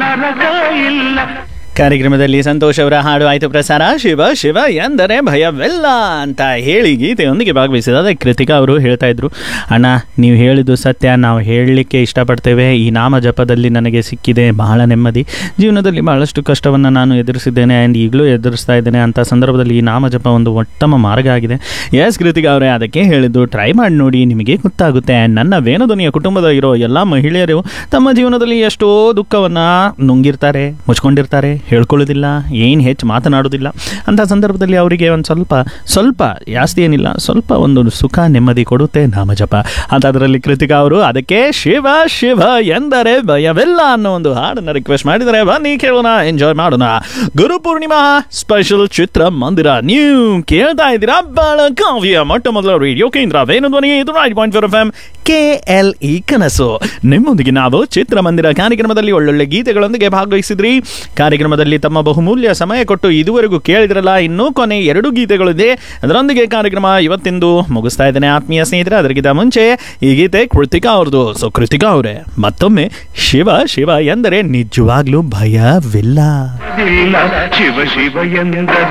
ನರಕ ಇಲ್ಲ ಕಾರ್ಯಕ್ರಮದಲ್ಲಿ ಸಂತೋಷ್ ಅವರ ಹಾಡು ಆಯ್ತು ಪ್ರಸಾರ ಶಿವ ಶಿವ ಎಂದರೆ ಭಯವಿಲ್ಲ ಅಂತ ಹೇಳಿ ಗೀತೆಯೊಂದಿಗೆ ಭಾಗವಹಿಸಿದ ಕೃತಿಕಾ ಅವರು ಹೇಳ್ತಾ ಇದ್ರು ಅಣ್ಣ ನೀವು ಹೇಳಿದ್ದು ಸತ್ಯ ನಾವು ಹೇಳಲಿಕ್ಕೆ ಇಷ್ಟಪಡ್ತೇವೆ ಈ ನಾಮ ಜಪದಲ್ಲಿ ನನಗೆ ಸಿಕ್ಕಿದೆ ಬಹಳ ನೆಮ್ಮದಿ ಜೀವನದಲ್ಲಿ ಬಹಳಷ್ಟು ಕಷ್ಟವನ್ನು ನಾನು ಎದುರಿಸಿದ್ದೇನೆ ಆ್ಯಂಡ್ ಈಗಲೂ ಎದುರಿಸ್ತಾ ಇದ್ದೇನೆ ಅಂತ ಸಂದರ್ಭದಲ್ಲಿ ಈ ನಾಮ ಜಪ ಒಂದು ಉತ್ತಮ ಮಾರ್ಗ ಆಗಿದೆ ಎಸ್ ಕೃತಿಕಾ ಅವರೇ ಅದಕ್ಕೆ ಹೇಳಿದ್ದು ಟ್ರೈ ಮಾಡಿ ನೋಡಿ ನಿಮಗೆ ಗೊತ್ತಾಗುತ್ತೆ ಆ್ಯಂಡ್ ನನ್ನ ವೇಣುಧ್ವನಿಯ ಕುಟುಂಬದ ಇರೋ ಎಲ್ಲ ಮಹಿಳೆಯರು ತಮ್ಮ ಜೀವನದಲ್ಲಿ ಎಷ್ಟೋ ದುಃಖವನ್ನು ನುಂಗಿರ್ತಾರೆ ಮುಚ್ಕೊಂಡಿರ್ತಾರೆ ಹೇಳ್ಕೊಳ್ಳೋದಿಲ್ಲ ಏನು ಹೆಚ್ಚು ಮಾತನಾಡೋದಿಲ್ಲ ಅಂಥ ಸಂದರ್ಭದಲ್ಲಿ ಅವರಿಗೆ ಒಂದು ಸ್ವಲ್ಪ ಸ್ವಲ್ಪ ಜಾಸ್ತಿ ಏನಿಲ್ಲ ಸ್ವಲ್ಪ ಒಂದು ಸುಖ ನೆಮ್ಮದಿ ಕೊಡುತ್ತೆ ನಾಮಜಪ ಅಂತ ಅದರಲ್ಲಿ ಕೃತಿಕಾ ಅವರು ಅದಕ್ಕೆ ಶಿವ ಶಿವ ಎಂದರೆ ಭಯವಿಲ್ಲ ಅನ್ನೋ ಒಂದು ಹಾಡನ್ನು ರಿಕ್ವೆಸ್ಟ್ ಮಾಡಿದರೆ ಬನ್ನಿ ಕೇಳೋಣ ಎಂಜಾಯ್ ಮಾಡೋಣ ಗುರು ಪೂರ್ಣಿಮಾ ಸ್ಪೆಷಲ್ ಚಿತ್ರ ಮಂದಿರ ನೀವು ಕೇಳ್ತಾ ಇದ್ದೀರಾ ಬೆಳಗಾವಿಯ ಮೊಟ್ಟ ಮೊದಲ ರೇಡಿಯೋ ಕೇಂದ್ರ ವೇಣುಧ್ವನಿ ಇದು nine point four F M K L E ಕನಸು ನಿಮ್ಮೊಂದಿಗೆ ನಾವು ಚಿತ್ರಮಂದಿರ ಕಾರ್ಯಕ್ರಮದಲ್ಲಿ ಒಳ್ಳೊಳ್ಳೆ ಗೀತೆಗಳೊಂದಿಗೆ ಭಾಗವಹಿಸಿದ್ರಿ ಕಾರ್ಯಕ್ರಮದಲ್ಲಿ ತಮ್ಮ ಬಹುಮೂಲ್ಯ ಸಮಯ ಕೊಟ್ಟು ಇದುವರೆಗೂ ಕೇಳಿದ್ರಲ್ಲ ಇನ್ನೂ ಕೊನೆ ಎರಡು ಗೀತೆಗಳಿದೆ ಅದರೊಂದಿಗೆ ಕಾರ್ಯಕ್ರಮ ಇವತ್ತಿಂದು ಮುಗಿಸ್ತಾ ಇದ್ದೇನೆ ಆತ್ಮೀಯ ಸ್ನೇಹಿತರೆ ಅದಕ್ಕಿಂತ ಮುಂಚೆ ಈ ಗೀತೆ ಕೃತಿಕಾ ಅವ್ರದ್ದು ಸೊ ಕೃತಿಕಾ ಅವರೇ ಮತ್ತೊಮ್ಮೆ ಶಿವ ಶಿವ ಎಂದರೆ ನಿಜವಾಗ್ಲೂ ಭಯವಿಲ್ಲ ಇಲ್ಲ ಶಿವ ಶಿವ ಎಂದರೆ